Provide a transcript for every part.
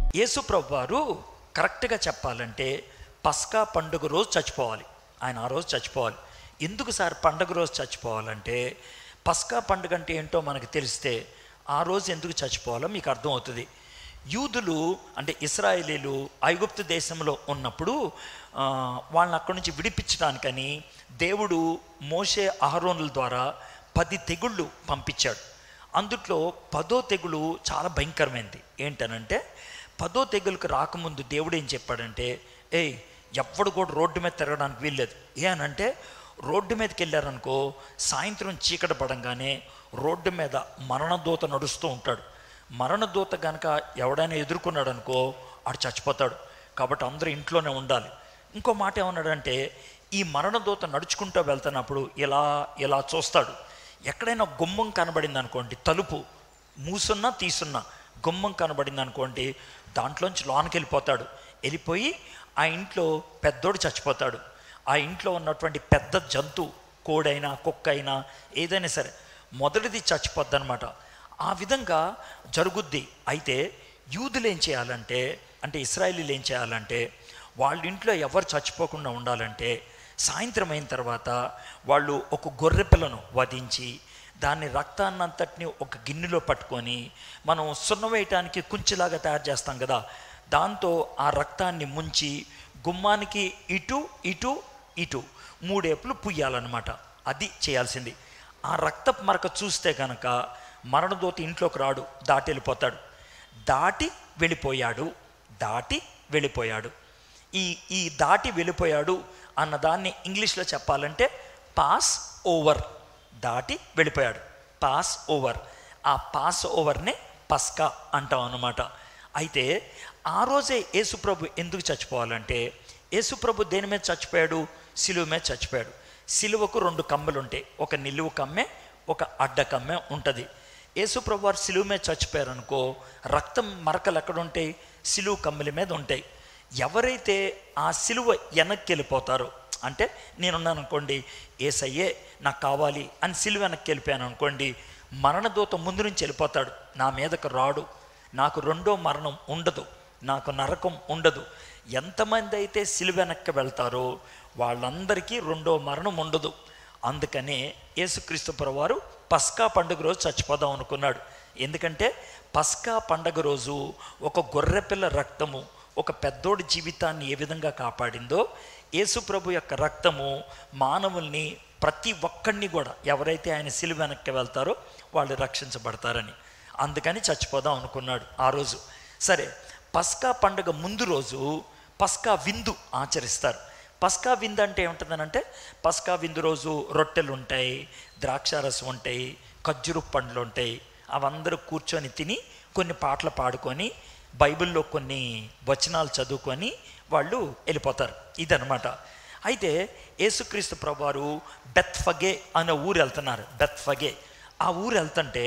యేసు ప్రభు వారు కరెక్ట్గా చెప్పాలంటే పస్కా పండుగ రోజు చచ్చిపోవాలి ఆయన ఆ రోజు చచ్చిపోవాలి ఎందుకు సార్ పండుగ రోజు చచ్చిపోవాలంటే పస్కా పండుగ అంటే ఏంటో మనకు తెలిస్తే ఆ రోజు ఎందుకు చచ్చిపోవాలో మీకు అర్థమవుతుంది యూదులు అంటే ఇస్రాయేలీలు ఐగుప్తు దేశంలో ఉన్నప్పుడు ఆ, వాళ్ళని అక్కడి నుంచి విడిపించడానికని దేవుడు మోషే ఆహరోనుల ద్వారా పది తెగుళ్ళు పంపించాడు అందుట్లో పదో తెగులు చాలా భయంకరమైనది ఏంటనంటే పదో తెగులకు రాకముందు దేవుడు ఏం చెప్పాడంటే ఏయ్ ఎవ్వడు కూడా రోడ్డు మీద తిరగడానికి వీల్లేదు ఏ అనంటే రోడ్డు మీదకి వెళ్ళారనుకో సాయంత్రం చీకటి పడంగానే రోడ్డు మీద మరణదూత నడుస్తూ ఉంటాడు మరణదూత కనుక ఎవడైనా ఎదుర్కొన్నాడు అనుకో ఆడు చచ్చిపోతాడు కాబట్టి అందరూ ఇంట్లోనే ఉండాలి ఇంకో మాట ఏమన్నాడంటే ఈ మరణదూత నడుచుకుంటూ వెళ్తున్నప్పుడు ఇలా ఇలా చూస్తాడు ఎక్కడైనా గుమ్మం కనబడింది అనుకోండి తలుపు మూసున్నా తీసున్నా గుమ్మం కనబడింది అనుకోండి దాంట్లోంచి లోనికి వెళ్ళిపోతాడు వెళ్ళిపోయి ఆ ఇంట్లో పెద్దోడు చచ్చిపోతాడు ఆ ఇంట్లో ఉన్నటువంటి పెద్ద జంతు కోడైనా కుక్క అయినా ఏదైనా సరే మొదటిది చచ్చిపోద్ది అనమాట ఆ విధంగా జరుగుద్ది అయితే యూదులు ఏం చేయాలంటే అంటే ఇస్రాయలీలు ఏం చేయాలంటే వాళ్ళ ఇంట్లో ఎవరు చచ్చిపోకుండా ఉండాలంటే సాయంత్రం అయిన తర్వాత వాళ్ళు ఒక గొర్రె పిల్లను వధించి దాన్ని రక్తాన్నంతటిని ఒక గిన్నెలో పట్టుకొని మనం సున్నం వేయటానికి కుంచిలాగా తయారు చేస్తాం కదా దాంతో ఆ రక్తాన్ని ముంచి గుమ్మానికి ఇటు ఇటు ఇటు మూడేపులు పుయ్యాలన్నమాట అది చేయాల్సింది ఆ రక్తపు మరక చూస్తే కనుక మరణదూత ఇంట్లోకి రాడు దాటి వెళ్ళిపోతాడు దాటి వెళ్ళిపోయాడు దాటి వెళ్ళిపోయాడు ఈ ఈ దాటి వెళ్ళిపోయాడు అన్న దాన్ని ఇంగ్లీష్లో చెప్పాలంటే పాస్ ఓవర్ దాటి వెళ్ళిపోయాడు పాస్ ఓవర్ ఆ పాస్ ఓవర్నే పస్కా అంటాం అన్నమాట అయితే ఆ రోజే యేసుప్రభు ఎందుకు చచ్చిపోవాలంటే యేసుప్రభు దేని మీద చచ్చిపోయాడు సిలువ మీద చచ్చిపోయాడు సిలువకు రెండు కమ్మలు ఉంటాయి ఒక నిలువు కమ్మె ఒక అడ్డ కమ్మె ఉంటుంది యేసుప్రభు వారు సిలువ మీద చచ్చిపోయారు అనుకో రక్తం మరకలు ఎక్కడ ఉంటాయి సిలువ కమ్మల మీద ఉంటాయి ఎవరైతే ఆ సిలువ వెనక్కి వెళ్ళిపోతారో అంటే నేనున్నాను అనుకోండి ఏసయ్యే నాకు కావాలి అని సిలువ వెనక్కి వెళ్ళిపోయాను అనుకోండి మరణదూత ముందు నుంచి వెళ్ళిపోతాడు నా మీదకు రాడు నాకు రెండో మరణం ఉండదు నాకు నరకం ఉండదు ఎంతమంది అయితే సిలువ వెనక్కి వెళ్తారో వాళ్ళందరికీ రెండో మరణం ఉండదు అందుకనే యేసుక్రీస్తు ప్రభువారు పస్కా పండుగ రోజు చచ్చిపోదాం అనుకున్నాడు ఎందుకంటే పస్కా పండుగ రోజు ఒక గొర్రెపిల్ల రక్తము ఒక పెద్దోడి జీవితాన్ని ఏ విధంగా కాపాడిందో యేసు ప్రభు యొక్క రక్తము మానవుల్ని ప్రతి ఒక్కడిని కూడా ఎవరైతే ఆయన సిలువ వెనక్కి వెళ్తారో వాళ్ళు రక్షించబడతారని అందుకని చచ్చిపోదాం అనుకున్నాడు ఆ రోజు సరే పస్కా పండుగ ముందు రోజు పస్కా విందు ఆచరిస్తారు పస్కా విందు అంటే ఏముంటుందనంటే పస్కా విందు రోజు రొట్టెలు ఉంటాయి ద్రాక్షారసం ఉంటాయి ఖర్జూరు పండ్లు ఉంటాయి అవందరూ కూర్చొని తిని కొన్ని పాటలు పాడుకొని బైబిల్లో కొన్ని వచనాలు చదువుకొని వాళ్ళు వెళ్ళిపోతారు ఇదనమాట అయితే యేసుక్రీస్తు ప్రభువారు బెత్ఫగే అనే ఊరు వెళ్తున్నారు బెత్ఫగే ఆ ఊరు వెళ్తుంటే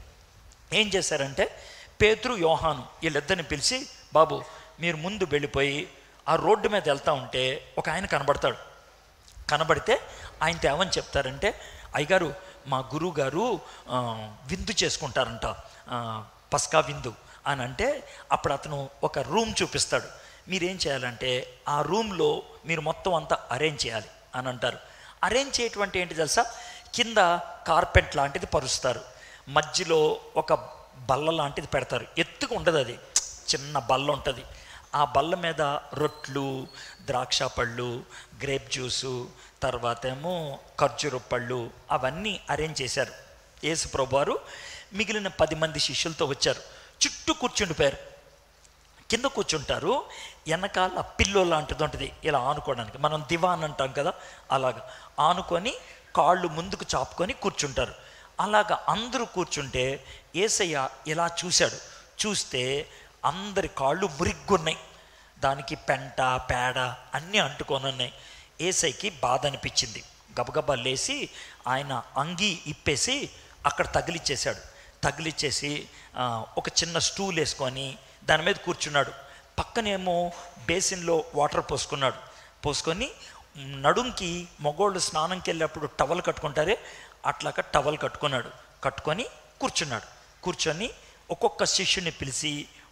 ఏం చేశారంటే పేతురు యోహాను వీళ్ళిద్దరిని పిలిచి బాబు మీరు ముందు వెళ్ళిపోయి ఆ రోడ్డు మీద వెళ్తా ఉంటే ఒక ఆయన కనబడతాడు కనబడితే ఆయనతో ఏమని చెప్తారంటే అయ్యగారు మా గురువు గారు ఆ, విందు చేసుకుంటారంట ఆ, పస్కా విందు అని అంటే అప్పుడు అతను ఒక రూమ్ చూపిస్తాడు మీరేం చేయాలంటే ఆ రూమ్లో మీరు మొత్తం అంతా అరేంజ్ చేయాలి అని అంటారు అరేంజ్ చేయటువంటి ఏంటి తెలుసా కింద కార్పెట్ లాంటిది పరుస్తారు మధ్యలో ఒక బల్ల లాంటిది పెడతారు ఎత్తుగా ఉండదు అది చిన్న బల్ల ఉంటుంది ఆ బల్ల మీద రొట్లు ద్రాక్ష పళ్ళు గ్రేప్ జ్యూసు తర్వాత ఏమో ఖర్జూర పళ్ళు అవన్నీ అరేంజ్ చేశారు యేసు ప్రభువారు మిగిలిన పది మంది శిష్యులతో వచ్చారు చుట్టూ కూర్చుండిపోయారు కింద కూర్చుంటారు వెనకాల పిల్లో లాంటిది ఉంటుంది ఇలా ఆనుకోవడానికి మనం దివాన్ అంటాం కదా అలాగా ఆనుకొని కాళ్ళు ముందుకు చాపుకొని కూర్చుంటారు అలాగా అందరూ కూర్చుంటే ఏసయ్య ఇలా చూశాడు చూస్తే అందరి కాళ్ళు మురిగ్గున్నాయి దానికి పెంట పేడ అన్నీ అంటుకొని ఉన్నాయి ఏసైకి బాధ అనిపించింది గబగబా లేచి ఆయన అంగీ ఇప్పేసి అక్కడ తగిలిచ్చేశాడు తగిలిచ్చేసి ఆ, ఒక చిన్న స్టూల్ వేసుకొని దాని మీద కూర్చున్నాడు పక్కనేమో బేసిన్లో వాటర్ పోసుకున్నాడు పోసుకొని నడుంకి మగోళ్ళు స్నానంకి వెళ్ళినప్పుడు టవల్ కట్టుకుంటారే అట్లాగా టవల్ కట్టుకున్నాడు కట్టుకొని కూర్చున్నాడు కూర్చొని ఒక్కొక్క శిష్యుని పిలిచి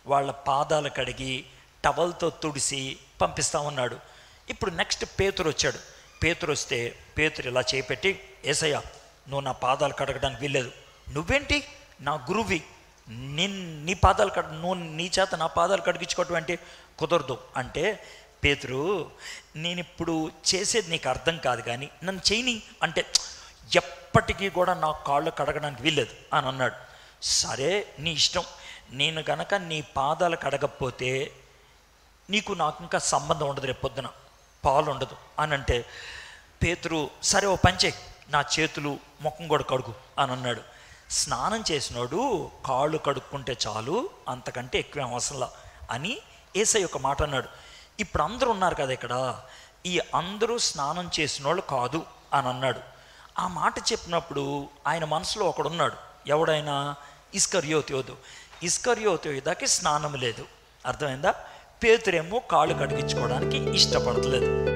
వాళ్ళ పాదాలు కడిగి టవల్తో తుడిసి పంపిస్తా ఉన్నాడు ఇప్పుడు నెక్స్ట్ పేతురు వచ్చాడు పేతురు వస్తే పేతురు ఇలా చేపెట్టి ఏసయ్య నువ్వు నా పాదాలు కడగడానికి వీల్లేదు నువ్వేంటి నా గురువి నిన్ నీ పాదాలు కడ నువ్వు నీ చేత నా పాదాలు కడిగించుకోవటం అంటే కుదరదు అంటే పేతురు నేను ఇప్పుడు చేసేది నీకు అర్థం కాదు కానీ నన్ను చేయని అంటే ఎప్పటికీ కూడా నా కాళ్ళు కడగడానికి వీల్లేదు అని అన్నాడు సరే నీ ఇష్టం నేను గనక నీ పాదాలు కడగకపోతే నీకు నాకు ఇంకా సంబంధం ఉండదు రేపు పొద్దున పాలు ఉండదు అని అంటే పేతురు సరే ఓ పంచే నా చేతులు ముఖం కూడా కడుగు అని అన్నాడు స్నానం చేసినోడు కాళ్ళు కడుక్కుంటే చాలు అంతకంటే ఎక్కువ అవసరంలా అని ఏసై ఒక మాట అన్నాడు ఇప్పుడు అందరూ ఉన్నారు కదా ఇక్కడ ఈ అందరూ స్నానం చేసిన వాళ్ళు కాదు అని అన్నాడు ఆ మాట చెప్పినప్పుడు ఆయన మనసులో ఒకడున్నాడు ఎవడైనా ఇస్కర్యోతయోదు ఇస్కర్యోతయోదాకి స్నానం లేదు అర్థమైందా పేతురేమో కాళ్ళు కడిగించుకోవడానికి ఇష్టపడతలేదు